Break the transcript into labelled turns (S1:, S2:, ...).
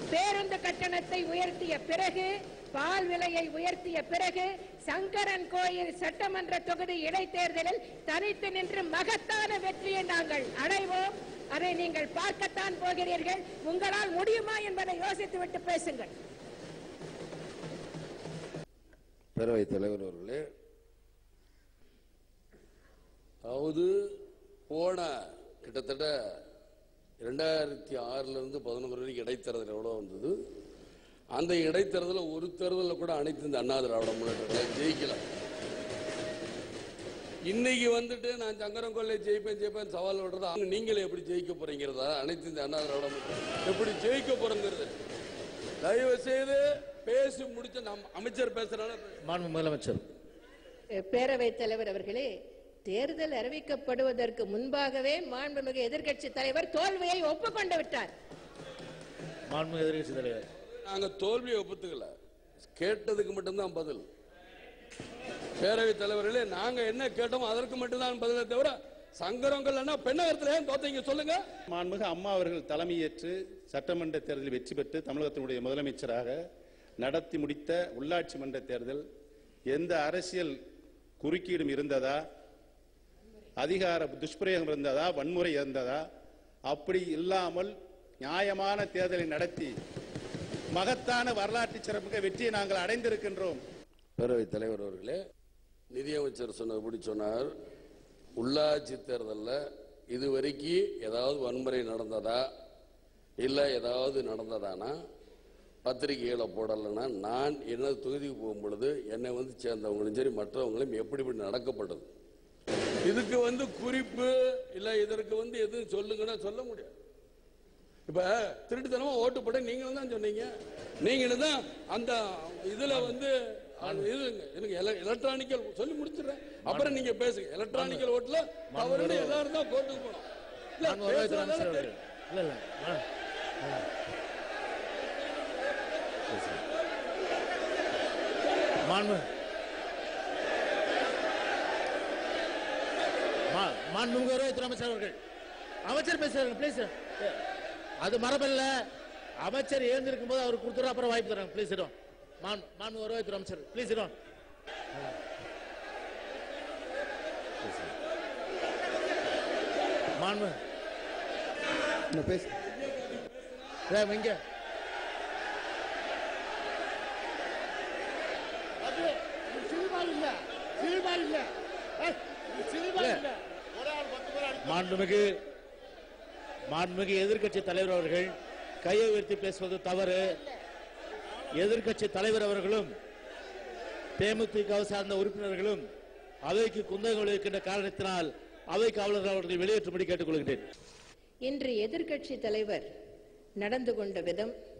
S1: பேருந்து கட்டணத்தை உயர்த்திய பிறகு பால் விலையை உயர்த்திய பிறகு சங்கரன் கோயில் சட்டமன்ற தொகுதி இடைத்தேர்தலில் தனித்து நின்று மகத்தான வெற்றியை நாங்கள் அடைவோம் அதை நீங்கள் பார்க்கத்தான் போகிறீர்கள் உங்களால் முடியுமா என்பதை யோசித்துவிட்டு பேசுங்கள்
S2: பேரவைத் தலைவர் அவர்களே அதாவது போன கிட்டத்தட்ட ரெண்டாயிரத்தி ஆறுல இருந்து பதினொன்று வரைக்கும் இடைத்தேர்தல் எவ்வளவு வந்தது அந்த இடைத்தேர்தலில் ஒரு தேர்தலில் கூட அனைத்து இந்த அண்ணா திராவிட முன்னேற்ற கழகம் ஜெயிக்கல இன்னைக்கு வந்துட்டு நான் சங்கரங்கொல்லை ஜெயிப்பேன் ஜெயிப்பேன் சவால் விடுறது அவங்க நீங்களே எப்படி ஜெயிக்க போறீங்கிறதா அனைத்து இந்த அண்ணா திராவிட முன்னேற்ற எப்படி ஜெயிக்க போறங்கிறது தயவு செய்து பேசி முடிச்ச நம் அமைச்சர் பேசுறாங்க
S3: மாண்பு முதலமைச்சர்
S1: பேரவைத் தலைவர் அவர்களே தேர்தல் அறிவிக்கப்படுவதற்கு முன்பாகவே மாண்புமிகு எதிர்க்கட்சி தலைவர் தோல்வியை ஒப்புக்கொண்டு விட்டார்
S3: மாண்பு எதிர்கட்சி தலைவர்
S2: நாங்க தோல்வியை ஒப்புத்துக்கல கேட்டதுக்கு மட்டும்தான் பதில் பேரவைத் தலைவர்களே நாங்க என்ன கேட்டோமோ அதற்கு மட்டும்தான் பதிலே தவிர சங்கரங்கள்னா பெண்ணகரத்துல ஏன் தோத்தீங்க சொல்லுங்க
S4: மாண்புமிகு அம்மா அவர்கள் தலைமையேற்று சட்டமன்ற தேர்தலில் வெற்றி பெற்று தமிழகத்தினுடைய முதலமைச்சராக நடத்தி முடித்த உள்ளாட்சி மன்ற தேர்தல் எந்த அரசியல் குறுக்கீடும் இருந்ததா அதிகார துஷ்பிரயோகம் இருந்ததா வன்முறை இருந்ததா அப்படி இல்லாமல் நியாயமான தேர்தலை நடத்தி மகத்தான வரலாற்று சிறப்புமிக்க வெற்றியை நாங்கள் அடைந்திருக்கின்றோம்
S2: பேரவைத் தலைவர் அவர்களே நிதியமைச்சர் சொன்னபடி சொன்னார் உள்ளாட்சி தேர்தலில் இதுவரைக்கும் ஏதாவது வன்முறை நடந்ததா இல்லை ஏதாவது நடந்ததானா பத்திரிகைகளை போடலைன்னா நான் எனது தொகுதிக்கு போகும் பொழுது என்னை வந்து சேர்ந்தவங்களும் சரி மற்றவங்களும் எப்படி இப்படி நடக்கப்பட்டது இதுக்கு வந்து குறிப்பு இல்லை இதற்கு வந்து எதுவும் சொல்லுங்கன்னா சொல்ல முடியாது இப்ப திருட்டுத்தனமா ஓட்டு போட நீங்களும் தான் சொன்னீங்க நீங்களும் தான் அந்த இதுல வந்து அந்த இதுங்க எனக்கு எலக்ட்ரானிக்கல் சொல்லி முடிச்சிடுறேன் அப்புறம் நீங்க பேசுங்க எலக்ட்ரானிக்கல் ஓட்டுல தவறுன்னு எல்லாரும் தான் கோர்ட்டுக்கு போனோம் இல்ல,
S3: மாண்பு வருவாய்த்துறை
S2: பேசுறதால
S3: அமைச்சர் அவர்கள்
S2: தெரியும்.
S3: இல்ல இல்ல ஆ. மாண்பு மா- மாண்புமிகு வருவாய்த்துறை அமைச்சர் அவர்கள் அமைச்சர் பேசுறாங்க ப்ளீஸ் அது மரபல்ல அமைச்சர் எழுந்திருக்கும் போது அவர் கொடுத்துரு அப்புறம் வாய்ப்பு தராங்க ப்ளீஸ் இடம் மான் மாண்பு வருவாய்த்துறை அமைச்சர் ப்ளீஸ் இடம் மாண்பு
S5: பேசு
S3: ஏய், இங்க இல்ல. மாண்புமிகு மாண்புமிகு எதிர்க்கட்சி தலைவர் அவர்கள் கையை உயர்த்தி பேசுவது தவறு எதிர்க்கட்சி தலைவர் அவர்களும் தேமுதிக சார்ந்த உறுப்பினர்களும் அவைக்கு குந்தகம் விளைவிக்கின்ற காரணத்தினால் அவை காவலர்கள் அவர்களை வெளியேற்றும்படி கேட்டுக்கொள்கிறேன்
S1: இன்று எதிர்க்கட்சி தலைவர் நடந்து கொண்ட விதம்